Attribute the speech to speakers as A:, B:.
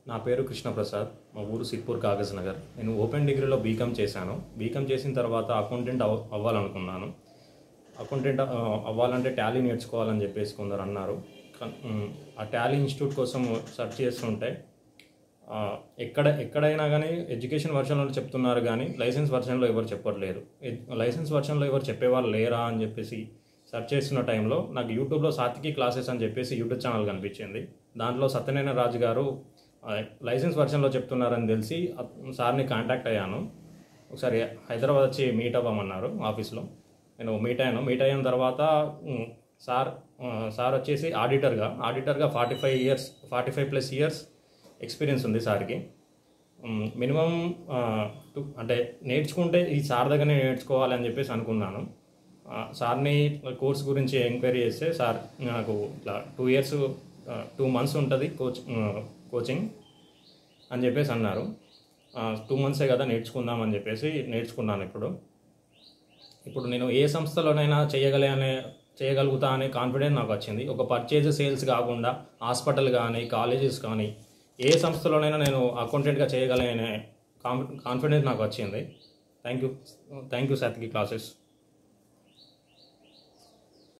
A: నా పేరు కృష్ణప్రసాద్ మా ఊరు సిర్పూర్ కాగజ్ నగర్ నేను ఓపెన్ డిగ్రీలో బీకామ్ చేశాను బీకామ్ చేసిన తర్వాత అకౌంటెంట్ అవ్ అవ్వాలనుకున్నాను అకౌంటెంట్ ఆ, అవ్వాలంటే టాలీ నేర్చుకోవాలని చెప్పేసి కొందరు అన్నారు కన్- ఉమ్, ఆ టాలీ ఇన్స్టిట్యూట్ కోసం సెర్చ్ చేస్తుంటే ఆ, ఎక్కడ ఎక్కడైనా కానీ ఎడ్యుకేషన్ వర్షన్లో చెప్తున్నారు కానీ లైసెన్స్ వర్షన్లో ఎవరు చెప్పట్లేదు ఎడ్- లైసెన్స్ వర్షన్లో ఎవరు చెప్పేవాళ్ళు లేరా అని చెప్పేసి సెర్చ్ చేస్తున్న టైంలో నాకు యూట్యూబ్లో సాత్వికి క్లాసెస్ అని చెప్పేసి యూట్యూబ్ ఛానల్ కనిపించింది దాంట్లో సత్యనారాయణ రాజు గారు ఆ, లైసెన్స్ వర్షన్లో చెప్తున్నారని తెలిసి ఆ సార్ని కాంటాక్ట్ అయ్యాను ఒకసారి హైదరాబాద్ వచ్చి మీట్ అవ్వమన్నారు ఆఫీస్లో నేను మీట్ అయ్యాను మీట్ అయిన తర్వాత ఉమ్, సార్ ఆ, సార్ వచ్చేసి ఆడిటర్గా ఆడిటర్గా forty five years forty five plus years experience ఉంది సార్కి మ్, మినిమం ఆ, టు- అంటే నేర్చుకుంటే ఈ సార్ దగ్గరనే నేర్చుకోవాలని చెప్పేసి అనుకున్నాను ఆ, సార్ని కోర్స్ గురించి ఎంక్వైరీ చేస్తే సార్ నాకు ఇట్లా టూ ఇయర్స్ టూ మంత్స్ ఉంటుంది కోచ్ ఆ, కోచింగ్ అని చెప్పేసి అన్నారు టూ మంత్సే కదా నేర్చుకుందాం అని చెప్పేసి నేర్చుకున్నాను ఇప్పుడు ఇప్పుడు నేను ఏ సంస్థలోనైనా చేయగలే అనే చేయగలుగుతా అనే కాన్ఫిడెన్స్ నాకు వచ్చింది ఒక పర్చేజ్ సేల్స్ కాకుండా హాస్పిటల్ కానీ కాలేజెస్ కానీ ఏ సంస్థలోనైనా నేను అకౌంటెంట్గా చేయగలనే కాన్ఫిడెన్స్ నాకు వచ్చింది థ్యాంక్ యూ థ్యాంక్ యూ సాత్కి క్లాసెస్